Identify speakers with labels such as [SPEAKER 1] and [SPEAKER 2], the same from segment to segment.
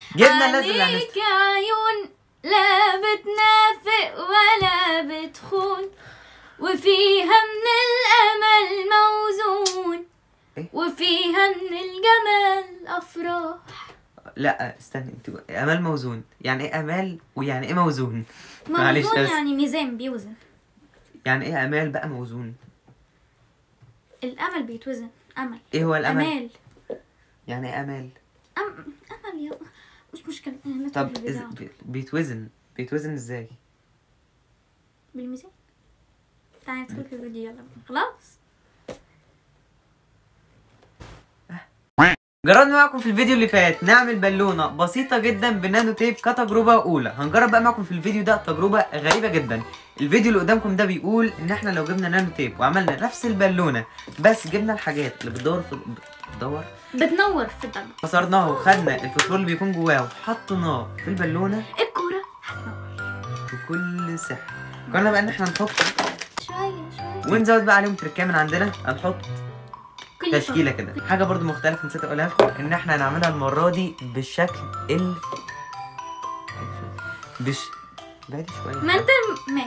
[SPEAKER 1] جبنا لازم اللي
[SPEAKER 2] عليك
[SPEAKER 1] هنست-
[SPEAKER 2] عيون لا بتنافق ولا بتخون وفيها من الأمل موزون
[SPEAKER 1] إيه؟
[SPEAKER 2] وفيها من الجمال أفراح
[SPEAKER 1] لا استني انت امال موزون يعني ايه امال ويعني ايه موزون معلش
[SPEAKER 2] موزون
[SPEAKER 1] بس.
[SPEAKER 2] يعني ميزان بيوزن
[SPEAKER 1] يعني ايه امال بقى موزون
[SPEAKER 2] الأمل بيتوزن أمل
[SPEAKER 1] ايه هو الامل
[SPEAKER 2] أمال
[SPEAKER 1] يعني ايه امال
[SPEAKER 2] أم... أمل يا مش مشكلة ندخل
[SPEAKER 1] طب
[SPEAKER 2] في
[SPEAKER 1] إز...
[SPEAKER 2] البتاع.
[SPEAKER 1] بي- بيتوزن بيتوزن ازاي
[SPEAKER 2] بالميزان تعالى ندخل في الفيديو يلا خلاص
[SPEAKER 1] جربنا معكم في الفيديو اللي فات نعمل بالونه بسيطه جدا بنانو تيب كتجربه اولى هنجرب بقى معكم في الفيديو ده تجربه غريبه جدا الفيديو اللي قدامكم ده بيقول ان احنا لو جبنا نانو تيب وعملنا نفس البالونه بس جبنا الحاجات اللي بتدور في بتدور
[SPEAKER 2] بتنور في الضلمة
[SPEAKER 1] كسرناها وخدنا الفوسفور اللي بيكون جواه وحطيناه في البالونه
[SPEAKER 2] الكورة هتنور
[SPEAKER 1] بكل سحر قررنا بقى ان احنا نحط
[SPEAKER 2] شوية شوية
[SPEAKER 1] ونزود بقى عليهم تركيه من عندنا هنحط
[SPEAKER 2] كل
[SPEAKER 1] تشكيله كده حاجه برضو مختلفه نسيت اقولها لكم ان احنا هنعملها المره دي بالشكل ال بش بعيد شويه
[SPEAKER 2] ما انت ما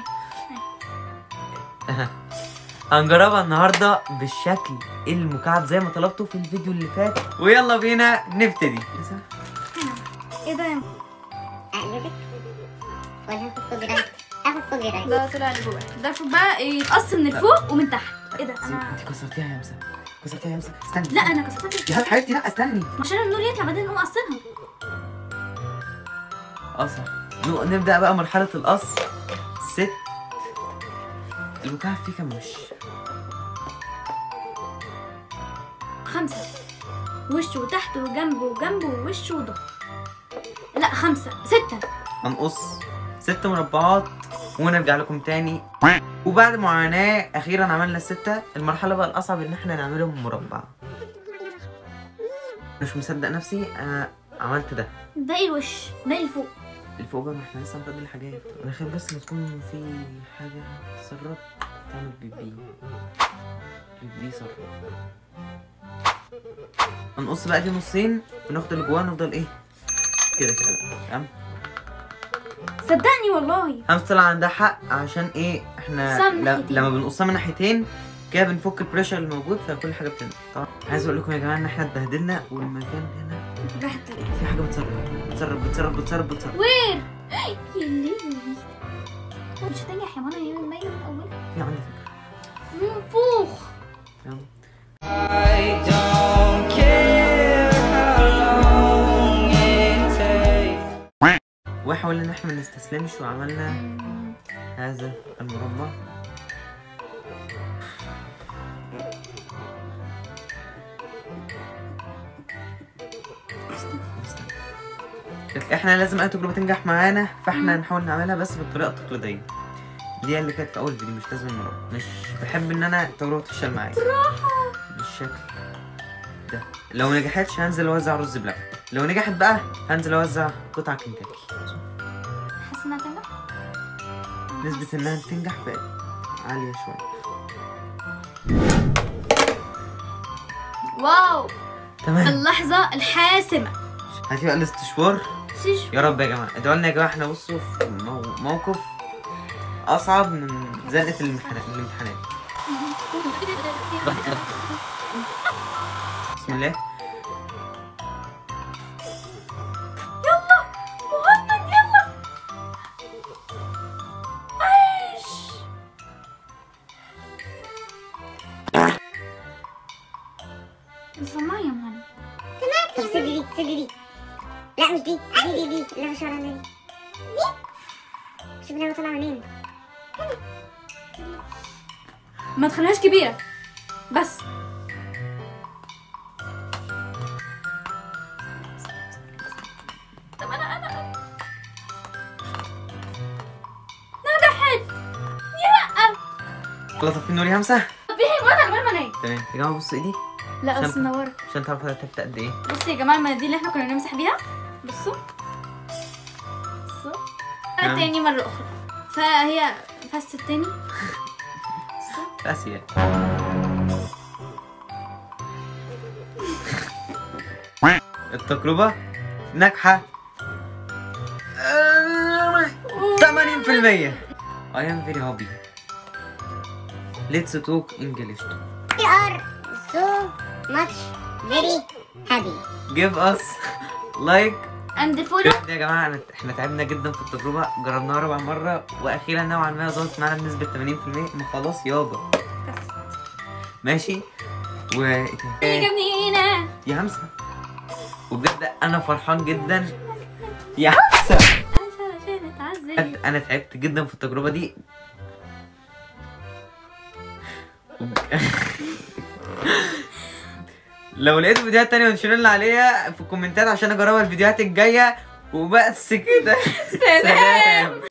[SPEAKER 1] هنجربها النهارده بالشكل المكعب زي ما طلبته في الفيديو اللي فات ويلا بينا نبتدي
[SPEAKER 2] ايه ده يا
[SPEAKER 3] اقلبك ولا هاخد كوبي رايت اخد كوبي رايت
[SPEAKER 2] ده طلع اللي جوه ده المفروض بقى يتقص من الفوق ومن تحت ايه ده انا
[SPEAKER 1] انت كسرتيها يا مسا كسرتيها يا مسا استني
[SPEAKER 2] لا انا كسرت
[SPEAKER 1] يا حبيبتي لا استني
[SPEAKER 2] عشان النور يطلع بعدين نقوم قصينها
[SPEAKER 1] اه صح نو- نبدا بقى مرحله القص ست المكعب فيه كام وش
[SPEAKER 2] خمسة وش وتحت وجنب وجنب ووش وظهر لا خمسة ستة
[SPEAKER 1] هنقص ست مربعات ونرجع لكم تاني وبعد معاناة أخيرا عملنا الستة المرحلة بقى الأصعب إن احنا نعملهم مربع مش مصدق نفسي أنا عملت ده
[SPEAKER 2] باقي الوش باقي الفوق
[SPEAKER 1] اللي فوق بقى ما احنا لسه هنفضل الحاجات أنا خايف بس إن تكون في حاجة تسرب تعمل بيبي بيبي سرب هنقص بقى دي نصين وناخد اللي جواه نفضل إيه كده كده بقى، تمام
[SPEAKER 2] صدقني والله
[SPEAKER 1] همس طلع عندها حق عشان ايه احنا
[SPEAKER 2] نقصها من
[SPEAKER 1] ل-
[SPEAKER 2] ناحيتين.
[SPEAKER 1] لما بنقصها من ناحيتين كده بنفك البريشر الموجود فكل حاجه بتنزل طبعا عايز اقول لكم يا جماعه ان احنا اتبهدلنا والمكان هنا
[SPEAKER 2] راحت
[SPEAKER 1] في حاجه بتسرب بتسرب بتسرب بتسرب بتسرب
[SPEAKER 2] وين يا لهوي مش هتنجح يا منى هي باينه من اول
[SPEAKER 1] في عندي فكره
[SPEAKER 2] منفوخ
[SPEAKER 1] تمام
[SPEAKER 4] I don't care how long it takes.
[SPEAKER 1] وحاولنا ان احنا ما نستسلمش وعملنا هذا المربع احنا لازم اي تجربه تنجح معانا فاحنا هنحاول نعملها بس بالطريقه التقليديه دي اللي كانت في اول فيديو مش لازم المربع مش بحب ان انا التجربه تفشل معايا بالشكل ده لو نجحتش هنزل اوزع رز بلبن لو نجحت بقى هنزل اوزع قطع كنتاكي
[SPEAKER 2] حاسه انها تنجح
[SPEAKER 1] نسبة انها تنجح بقت عالية شوية
[SPEAKER 2] واو
[SPEAKER 1] تمام
[SPEAKER 2] اللحظه الحاسمه
[SPEAKER 1] هاتي بقى الاستشوار
[SPEAKER 2] سيش
[SPEAKER 1] يا رب يا جماعة ادعوا لنا يا جماعة احنا بصوا في مو- موقف أصعب من زنقة الامتحانات الامتحانات بسم الله
[SPEAKER 2] يلا مهند يلا عيش سمعي يا مهند
[SPEAKER 3] طب سد دي سد دي لا مش دي دي دي دي اللي مش ورانا دي دي شوف انا طالعه منين
[SPEAKER 2] ما تخليهاش كبيرة بس طب انا انا نجحت يا
[SPEAKER 1] يلا طفي النور يا همسة
[SPEAKER 2] طب ايه وانا كمان ما نايم
[SPEAKER 1] تمام يا جماعة بصوا ايدي
[SPEAKER 2] لا
[SPEAKER 1] شنطة.
[SPEAKER 2] بس منورة
[SPEAKER 1] عشان تعرفوا هي تكت قد ايه
[SPEAKER 2] بصوا يا جماعة المناديل اللي احنا كنا بنمسح بيها بصوا بصوا
[SPEAKER 1] تمام.
[SPEAKER 2] تاني مرة أخرى فهي فست التاني بصوا
[SPEAKER 1] في آسيا التجربة ناجحة I am very happy Let's talk English
[SPEAKER 3] We are so much very happy.
[SPEAKER 1] Give us like
[SPEAKER 2] اند فولو
[SPEAKER 1] بجد يا جماعة أنا احنا تعبنا جدا في التجربة جربناها ربع مرة وأخيرا نوعا ما ظبطت معانا بنسبة 80% ما خلاص يابا ماشي و إيه تاني؟
[SPEAKER 2] جابني هنا
[SPEAKER 1] يا همسة وبجد أنا فرحان جدا يا همسة
[SPEAKER 2] عشان عشان اتعذب
[SPEAKER 1] بجد أنا تعبت جدا في التجربة دي وب- لو لقيت فيديوهات تانية انشروا لنا عليها في الكومنتات عشان اجربها الفيديوهات الجاية وبس كده
[SPEAKER 2] سلام.
[SPEAKER 1] سلام